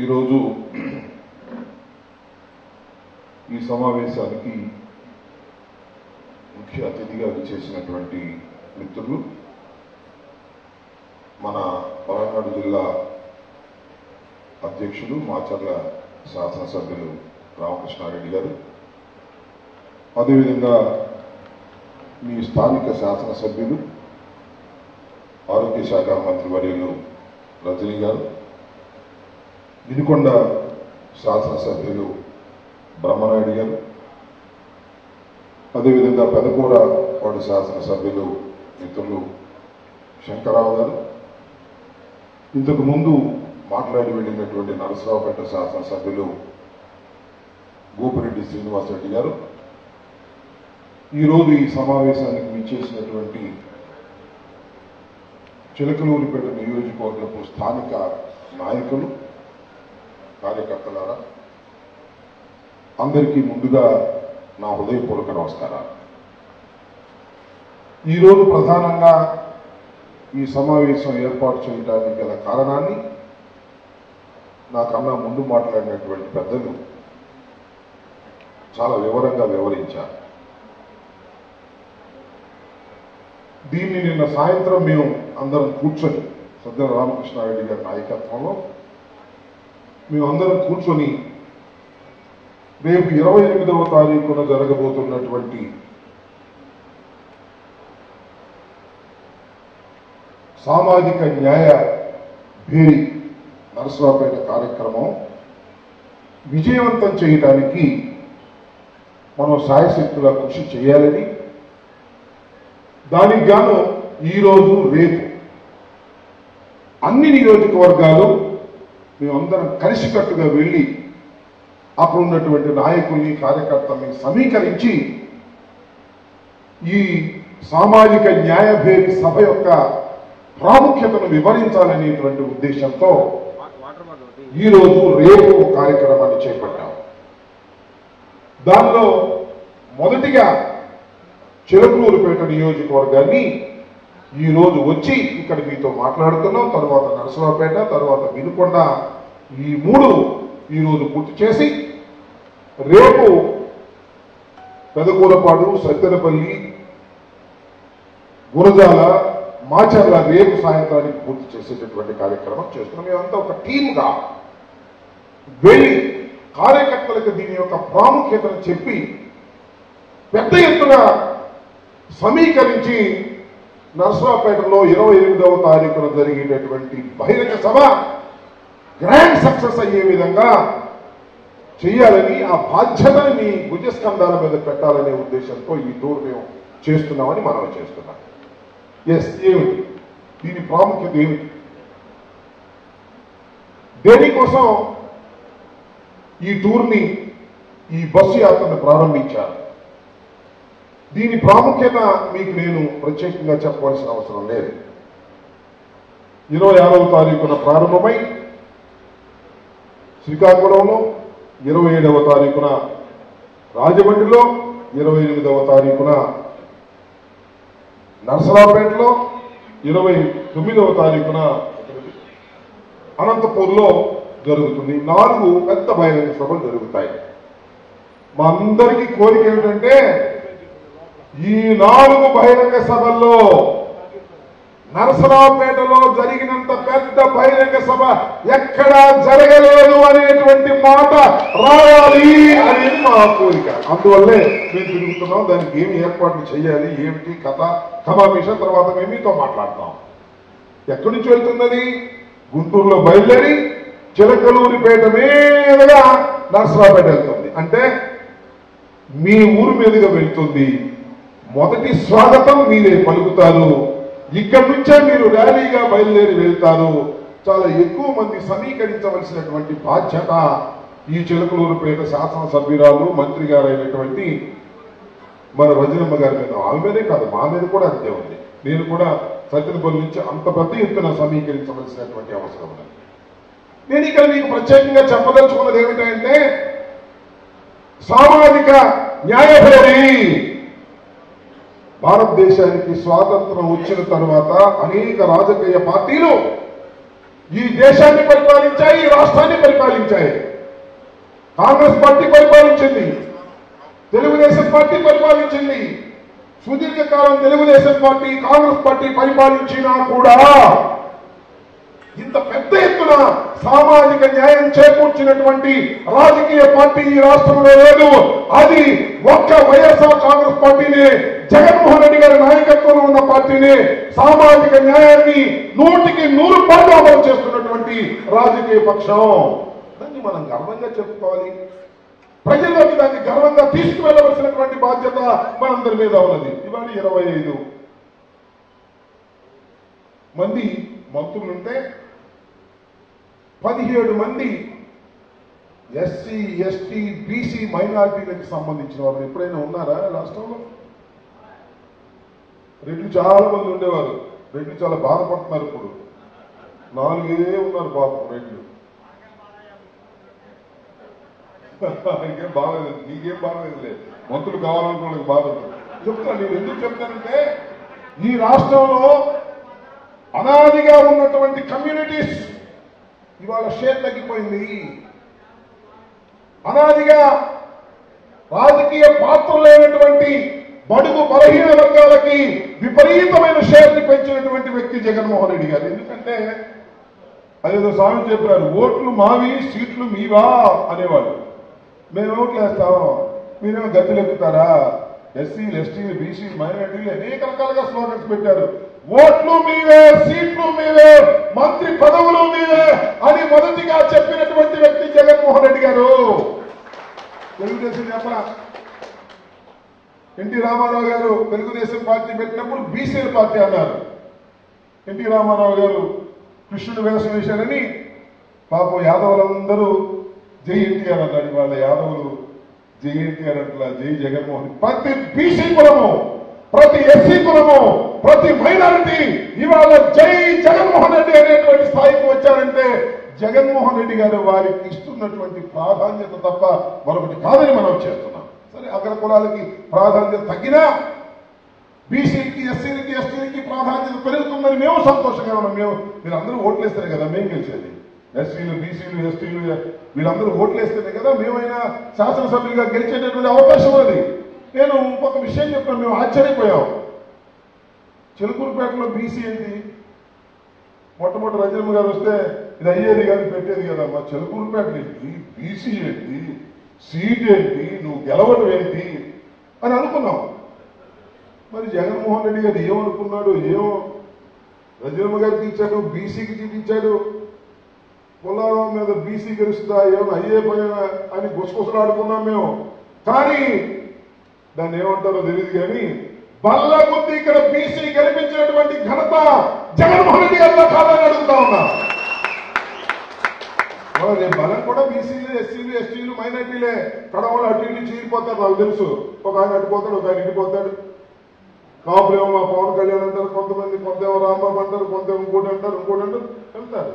ఈరోజు ఈ సమావేశానికి ముఖ్య అతిథిగా విచ్చేసినటువంటి మిత్రులు మన పలనాడు జిల్లా అధ్యక్షులు మాచర్ల శాసనసభ్యులు రామకృష్ణారెడ్డి గారు అదేవిధంగా మీ స్థానిక శాసనసభ్యులు ఆరోగ్య శాఖ మంత్రి వర్యులు రజనీ గారు వినుకొండ శాసనసభ్యులు బ్రహ్మనాయుడు గారు అదేవిధంగా పెదకూర వార్డు శాసనసభ్యులు మిత్రులు శంకరరావు గారు ఇంతకు ముందు మాట్లాడి వెళ్ళినటువంటి నరసరావుపేట శాసనసభ్యులు గోపిరెడ్డి శ్రీనివాసరెడ్డి గారు ఈరోజు ఈ సమావేశానికి విచ్చేసినటువంటి చిలకలూరిపేట నియోజకవర్గపు స్థానిక నాయకులు కార్యకర్తలారా అందరికీ ముందుగా నా హృదయపూర్వక నమస్కారాలు ఈరోజు ప్రధానంగా ఈ సమావేశం ఏర్పాటు చేయడానికి గల కారణాన్ని నాకన్నా ముందు మాట్లాడినటువంటి పెద్దలు చాలా వివరంగా వివరించారు దీన్ని నిన్న సాయంత్రం మేము అందరం కూర్చొని సజ్జల రామకృష్ణారెడ్డి గారి నాయకత్వంలో మేమందరం కూర్చొని రేపు ఇరవై ఎనిమిదవ తారీఖున జరగబోతున్నటువంటి సామాజిక న్యాయ భేరి నరసరావుపేట కార్యక్రమం విజయవంతం చేయడానికి మనం సాయశక్తులా కృషి చేయాలని దానికి గాను ఈరోజు రేపు అన్ని నియోజకవర్గాలు మేమందరం కలిసికట్టుగా వెళ్ళి అక్కడ ఉన్నటువంటి నాయకుల్ని కార్యకర్తల్ని సమీకరించి ఈ సామాజిక న్యాయభేరి సభ యొక్క ప్రాముఖ్యతను వివరించాలనేటువంటి ఉద్దేశంతో ఈరోజు రేపు ఒక కార్యక్రమాన్ని చేపట్టాం దానిలో మొదటిగా చిలకలూరుపేట నియోజకవర్గాన్ని ఈ రోజు వచ్చి ఇక్కడ మీతో మాట్లాడుతున్నాం తర్వాత నరసరావుపేట తర్వాత వినుకొండ ఈ మూడు ఈ రోజు పూర్తి చేసి రేపు పెదకూరపాడు సత్తెనపల్లి గురజాల మాచర్ల రేపు సాయంత్రానికి పూర్తి చేసేటటువంటి కార్యక్రమం చేస్తున్నాం మేమంతా ఒక టీమ్గా వెళ్ళి కార్యకర్తలకు దీని యొక్క ప్రాముఖ్యతను చెప్పి పెద్ద ఎత్తున సమీకరించి నర్సరావుపేటలో ఇరవై ఎనిమిదవ తారీఖున జరిగేటటువంటి బహిరంగ సభ గ్రాండ్ సక్సెస్ అయ్యే విధంగా చేయాలని ఆ బాధ్యతని మీ భుజస్కంధాల మీద పెట్టాలనే ఉద్దేశంతో ఈ టూర్ మేము చేస్తున్నామని మనం చేస్తున్నాం ఎస్ ఏమిటి దీని ప్రాముఖ్యత ఏమిటి దేనికోసం ఈ టూర్ని ఈ బస్సు యాత్రను ప్రారంభించారు దీని ప్రాముఖ్యత మీకు నేను ప్రత్యేకంగా చెప్పవలసిన అవసరం లేదు ఇరవై ఆరవ తారీఖున ప్రారంభమై శ్రీకాకుళంలో ఇరవై ఏడవ తారీఖున రాజమండ్రిలో ఇరవై ఎనిమిదవ తారీఖున నర్సరావుపేటలో ఇరవై తొమ్మిదవ తారీఖున అనంతపూర్లో జరుగుతుంది నాలుగు పెద్ద బహిరంగ సభలు జరుగుతాయి మా అందరికీ కోరిక ఏమిటంటే ఈ నాలుగు బహిరంగ సభల్లో నరసరావుపేటలో జరిగినంత పెద్ద బహిరంగ సభ ఎక్కడా జరగలేదు అనేటువంటి మాట రావాలి అనేది మా కోరిక అందువల్లే మేము తిరుగుతున్నాం దానికి ఏమి ఏర్పాట్లు చేయాలి ఏమిటి కథ సమావేశం తర్వాత మేము మీతో మాట్లాడతాం ఎక్కడి నుంచి వెళ్తున్నది గుంటూరులో బయలుదేరి చిలకలూరిపేట మీదుగా నరసరావుపేట వెళ్తుంది అంటే మీ ఊరు మీదుగా వెళ్తుంది మొదటి స్వాగతం మీరే పలుకుతారు ఇక్కడి నుంచే మీరు ర్యాలీగా బయలుదేరి వెళ్తారు చాలా ఎక్కువ మంది సమీకరించవలసినటువంటి బాధ్యత ఈ చిలకలూరుపేట శాసనసభ్యురాలు మంత్రి గారైనటువంటి మన రజనమ్మ గారి మీద ఆమె మీదే కాదు మా మీద కూడా అంతే ఉంది నేను కూడా సత్యనపల్లి నుంచి అంత పెద్ద ఎత్తున సమీకరించవలసినటువంటి అవసరం ఉంది నేను ఇక్కడ మీకు ప్రత్యేకంగా చెప్పదలుచుకున్నది ఏమిటంటే సామాజిక న్యాయభేరి భారతదేశానికి స్వాతంత్రం వచ్చిన తర్వాత అనేక రాజకీయ పార్టీలు ఈ దేశాన్ని పరిపాలించాయి ఈ రాష్ట్రాన్ని పరిపాలించాయి కాంగ్రెస్ పార్టీ పరిపాలించింది తెలుగుదేశం పార్టీ పరిపాలించింది సుదీర్ఘకాలం తెలుగుదేశం పార్టీ కాంగ్రెస్ పార్టీ పరిపాలించినా కూడా ఇంత పెద్ద ఎత్తున సామాజిక న్యాయం చేకూర్చినటువంటి రాజకీయ పార్టీ ఈ రాష్ట్రంలో లేదు అది ఒక్క వైఎస్ఆర్ కాంగ్రెస్ పార్టీనే జగన్మోహన్ రెడ్డి గారి నాయకత్వంలో ఉన్న పార్టీనే సామాజిక న్యాయాన్ని నూటికి నూరు పాటు అమలు చేస్తున్నటువంటి రాజకీయ పక్షం దాన్ని మనం గర్వంగా చెప్పుకోవాలి ప్రజల్లోకి దాన్ని గర్వంగా తీసుకువెళ్ళవలసినటువంటి బాధ్యత మనందరి మీద ఉన్నది ఇవాళ ఇరవై ఐదు మంది మంత్రులుంటే పదిహేడు మంది ఎస్సీ ఎస్టీ బీసీ మైనారిటీలకు సంబంధించిన వాళ్ళు ఎప్పుడైనా ఉన్నారా రాష్ట్రంలో రెడ్లు చాలా మంది ఉండేవారు రెడ్లు చాలా బాధపడుతున్నారు ఇప్పుడు నాలుగే ఉన్నారు పాపం రెడ్లు ఇంకేం బాగలేదు నీకేం బాగలేదులే మంత్రులు కావాలనుకోవడానికి బాధ ఉంటుంది. చెప్తాను నేను ఎందుకు చెప్తానంటే ఈ రాష్ట్రంలో అనాదిగా ఉన్నటువంటి కమ్యూనిటీస్ ఇవాళ షేర్ తగ్గిపోయింది అనాదిగా రాజకీయ పాత్ర లేనటువంటి బడుగు బలహీన వర్గాలకి విపరీతమైన షేర్ని పెంచినటువంటి వ్యక్తి జగన్మోహన్ రెడ్డి గారు ఎందుకంటే అదేదో స్వామి చెప్పారు ఓట్లు మావి సీట్లు మీవా అనేవాళ్ళు మేము ఓట్లు వేస్తాం మీరేమో గద్దెలు ఎక్కుతారా ఎస్సీలు ఎస్టీలు బీసీలు మైనార్టీలు అనేక రకాలుగా స్లోగన్స్ పెట్టారు ఓట్లు మీవే సీట్లు మీవే మంత్రి పదవులు మీవే అని మొదటిగా చెప్పినటువంటి వ్యక్తి జగన్మోహన్ రెడ్డి గారు తెలుగుదేశం చెప్పరా ఎన్టీ రామారావు గారు తెలుగుదేశం పార్టీ పెట్టినప్పుడు బీసీల పార్టీ అన్నారు ఎన్టీ రామారావు గారు కృష్ణుడు వేషం వేశారని పాపం యాదవులందరూ జై ఎన్టీఆర్ అన్నాడు వాళ్ళ యాదవులు జై ఎన్టీఆర్ అంటలా జై జగన్మోహన్ ప్రతి బీసీ కులము ప్రతి ఎస్సీ కులము ప్రతి మైనారిటీ ఇవాళ జై జగన్మోహన్ రెడ్డి అనేటువంటి స్థాయికి వచ్చారంటే జగన్మోహన్ రెడ్డి గారు వారికి ఇస్తున్నటువంటి ప్రాధాన్యత తప్ప మరొకటి కాదని మనం చేస్తున్నాం సరే అగ్ర కులాలకి ప్రాధాన్యత తగ్గినా బీసీలకి ఎస్సీలకి ఎస్టీలకి ప్రాధాన్యత పెరుగుతుందని మేము సంతోషంగా ఉన్నాం మేము మీరందరూ ఓట్లేస్తారు కదా మేము గెలిచేది ఎస్సీలు బీసీలు ఎస్టీలు వీళ్ళందరూ ఓట్లేస్తేనే కదా మేమైనా శాసనసభ్యులుగా గెలిచేటటువంటి అవకాశం ఉన్నది నేను ఇంకొక విషయం చెప్పాను మేము ఆశ్చర్యపోయాం చిలుకూరుపేటలో బీసీ ఏంటి మొట్టమొదటి రజనమ్మ గారు వస్తే ఇది అయ్యేది కాదు పెట్టేది కదా మా చిలుకూరుపేట ఏంటి బీసీ ఏంటి సీట్ ఏంటి నువ్వు గెలవడం ఏంటి అని అనుకున్నాం మరి జగన్మోహన్ రెడ్డి గారు ఏమనుకున్నాడు ఏమో రజనమ్మ గారికి ఇచ్చాడు బీసీకి చూపించాడు పుల్లారావు మీద బీసీ గెలుస్తా ఏమైనా అయ్యే పైన అని గుసగుసలు ఆడుకున్నాం మేము కానీ దాన్ని ఏమంటారో తెలియదు కానీ బల్ల కొద్ది ఇక్కడ బీసీ గెలిపించినటువంటి ఘనత జగన్మోహన్ రెడ్డి గారిలో కాదని అడుగుతా ఉన్నా ఓ, రేపు బలం కూడా బీసీలు ఎస్సీలు ఎస్టీలు మైనార్టీలే కడవలు అటు ఇటు చీరిపోతారు నాకు తెలుసు ఒక ఆయన అటుపోతాడు ఒక ఆయన ఇటుపోతాడు కాపులేమో మా పవన్ కళ్యాణ్ అంటారు కొంతమంది కొంతేమో రాంబాబు అంటారు కొంతేమో ఇంకోటి అంటారు ఇంకోటి అంటారు వెళ్తారు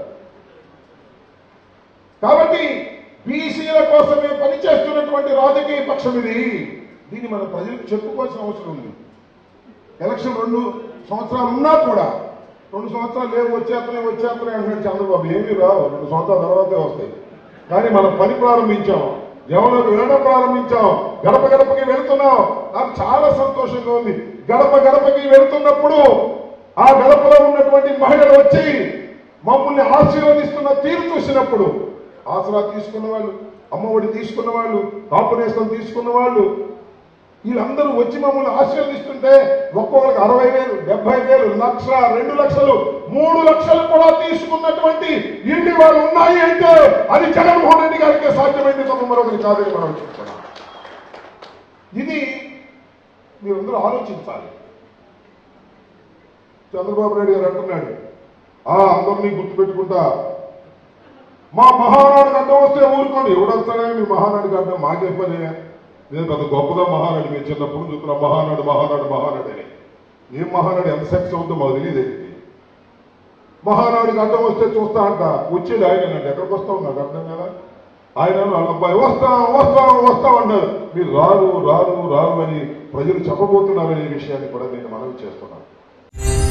కాబట్టి బీసీల కోసమే పనిచేస్తున్నటువంటి రాజకీయ పక్షం ఇది దీన్ని మన ప్రజలకు చెప్పుకోవాల్సిన అవసరం ఉంది ఎలక్షన్ రెండు సంవత్సరాలు ఉన్నా కూడా రెండు సంవత్సరాలు లేవు వచ్చేస్తున్నాయి వచ్చేస్తున్నాయి అంటున్నాడు చంద్రబాబు ఏమీ రావు రెండు సంవత్సరాల తర్వాతే వస్తాయి కానీ మనం పని ప్రారంభించాం జనంలోకి వెళ్ళడం ప్రారంభించాం గడప గడపకి వెళ్తున్నాం నాకు చాలా సంతోషంగా ఉంది గడప గడపకి వెళ్తున్నప్పుడు ఆ గడపలో ఉన్నటువంటి మహిళలు వచ్చి మమ్మల్ని ఆశీర్వదిస్తున్న తీరు చూసినప్పుడు ఆసరా తీసుకున్న వాళ్ళు అమ్మఒడి తీసుకున్న వాళ్ళు కాంపనేషన్ తీసుకున్న వాళ్ళు వీళ్ళందరూ వచ్చి మమ్మల్ని ఆశీర్వదిస్తుంటే ఒక్కొక్కరికి అరవై వేలు డెబ్బై వేలు లక్ష రెండు లక్షలు మూడు లక్షలు కూడా తీసుకున్నటువంటి ఇంటి వాళ్ళు ఉన్నాయి అంటే అది జగన్మోహన్ రెడ్డి గారికి సాధ్యమైంది తప్ప మరొకరి కాదని మనం చెప్తున్నాం ఇది మీరందరూ ఆలోచించాలి చంద్రబాబు నాయుడు గారు అంటున్నాడు ఆ అందరినీ గుర్తుపెట్టుకుంటా మా మహానాడు అడ్డం వస్తే ఊరుకోండి ఎవడొస్తాడని మీ మహానాడికి అడ్డం మాకే పని నేను పెద్ద గొప్పగా మహానాడు మేము చిన్నప్పుడు చూస్తున్నా మహానాడు మహానాడు మహానాడు అని ఏం మహానాడు ఎంత సెక్స్ అవుతుందో మాకు తెలియదు మహానాడికి అడ్డం వస్తే చూస్తా అంట వచ్చేది ఆయన అంటే ఎక్కడికి వస్తాం నాకు అర్థం కదా ఆయన వాళ్ళ అబ్బాయి వస్తాం వస్తాం వస్తాం అన్నారు మీరు రారు రారు రారు అని ప్రజలు చెప్పబోతున్నారనే విషయాన్ని కూడా నేను మనవి చేస్తున్నాను